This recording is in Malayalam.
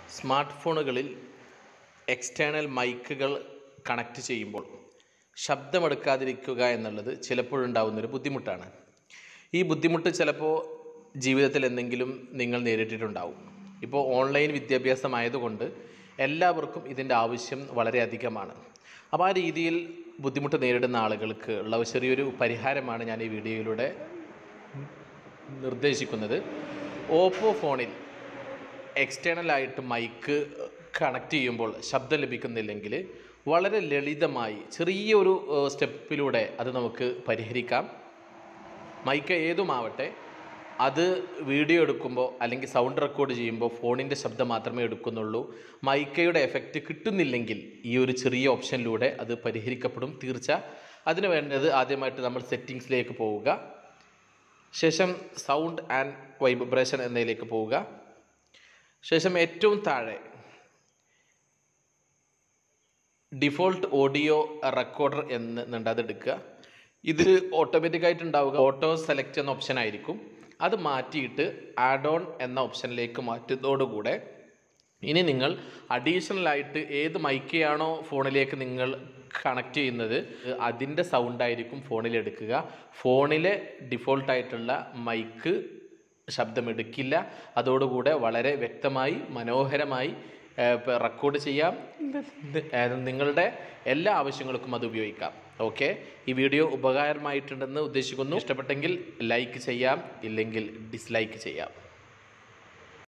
സ്മാർട്ട് ഫോണുകളിൽ എക്സ്റ്റേണൽ മൈക്കുകൾ കണക്റ്റ് ചെയ്യുമ്പോൾ ശബ്ദമെടുക്കാതിരിക്കുക എന്നുള്ളത് ചിലപ്പോഴുണ്ടാകുന്നൊരു ബുദ്ധിമുട്ടാണ് ഈ ബുദ്ധിമുട്ട് ചിലപ്പോൾ ജീവിതത്തിൽ എന്തെങ്കിലും നിങ്ങൾ നേരിട്ടിട്ടുണ്ടാവും ഇപ്പോൾ ഓൺലൈൻ വിദ്യാഭ്യാസമായതുകൊണ്ട് എല്ലാവർക്കും ഇതിൻ്റെ ആവശ്യം വളരെയധികമാണ് അപ്പോൾ ആ രീതിയിൽ ബുദ്ധിമുട്ട് നേരിടുന്ന ആളുകൾക്ക് ഉള്ള ഒരു ചെറിയൊരു പരിഹാരമാണ് ഞാൻ ഈ വീഡിയോയിലൂടെ നിർദ്ദേശിക്കുന്നത് ഓപ്പോ ഫോണിൽ എക്സ്റ്റേണൽ ആയിട്ട് മൈക്ക് കണക്ട് ചെയ്യുമ്പോൾ ശബ്ദം ലഭിക്കുന്നില്ലെങ്കിൽ വളരെ ലളിതമായി ചെറിയൊരു ഏഹ്, സ്റ്റെപ്പിലൂടെ അത് നമുക്ക് പരിഹരിക്കാം മൈക്ക് ഏതുമാവട്ടെ അത് വീഡിയോ എടുക്കുമ്പോൾ അല്ലെങ്കിൽ സൗണ്ട് റെക്കോർഡ് ചെയ്യുമ്പോൾ ഫോണിൻ്റെ ശബ്ദം മാത്രമേ എടുക്കുന്നുള്ളൂ മൈക്കയുടെ എഫക്റ്റ് കിട്ടുന്നില്ലെങ്കിൽ ഈ ഒരു ചെറിയ ഓപ്ഷനിലൂടെ അത് പരിഹരിക്കപ്പെടും തീർച്ച അതിന് വേണ്ടത് ആദ്യമായിട്ട് നമ്മൾ സെറ്റിങ്സിലേക്ക് പോവുക ശേഷം സൗണ്ട് ആൻഡ് വൈബ്രേഷൻ എന്നതിലേക്ക് പോവുക ശേഷം ഏറ്റവും താഴെ ഡിഫോൾട്ട് ഓഡിയോ റെക്കോർഡർ എന്നുണ്ട് അത് എടുക്കുക ഇതിൽ ഓട്ടോമാറ്റിക്കായിട്ട് ഉണ്ടാവുക ഓട്ടോ സെലക്ട് എന്ന ഓപ്ഷൻ ആയിരിക്കും അത് മാറ്റിയിട്ട് ആഡ് ഓൺ എന്ന ഓപ്ഷനിലേക്ക് മാറ്റുന്നതോടുകൂടെ ഇനി നിങ്ങൾ അഡീഷണൽ ആയിട്ട് ഏത് മൈക്കയാണോ ഫോണിലേക്ക് നിങ്ങൾ കണക്ട് ചെയ്യുന്നത് അതിൻ്റെ സൗണ്ട് ആയിരിക്കും ഫോണിൽ എടുക്കുക ഫോണിലെ ഡിഫോൾട്ട് ആയിട്ടുള്ള മൈക്ക് ശബ്ദമെടുക്കില്ല അതോടുകൂടെ വളരെ വ്യക്തമായി മനോഹരമായി റെക്കോർഡ് ചെയ്യാം ഏഹ് നിങ്ങളുടെ എല്ലാ ആവശ്യങ്ങൾക്കും അത് ഉപയോഗിക്കാം ഓക്കെ ഈ വീഡിയോ ഉപകാരമായിട്ടുണ്ടെന്ന് ഉദ്ദേശിക്കുന്നു ഇഷ്ടപ്പെട്ടെങ്കിൽ ലൈക്ക് ചെയ്യാം ഇല്ലെങ്കിൽ ഡിസ്ലൈക്ക് ചെയ്യാം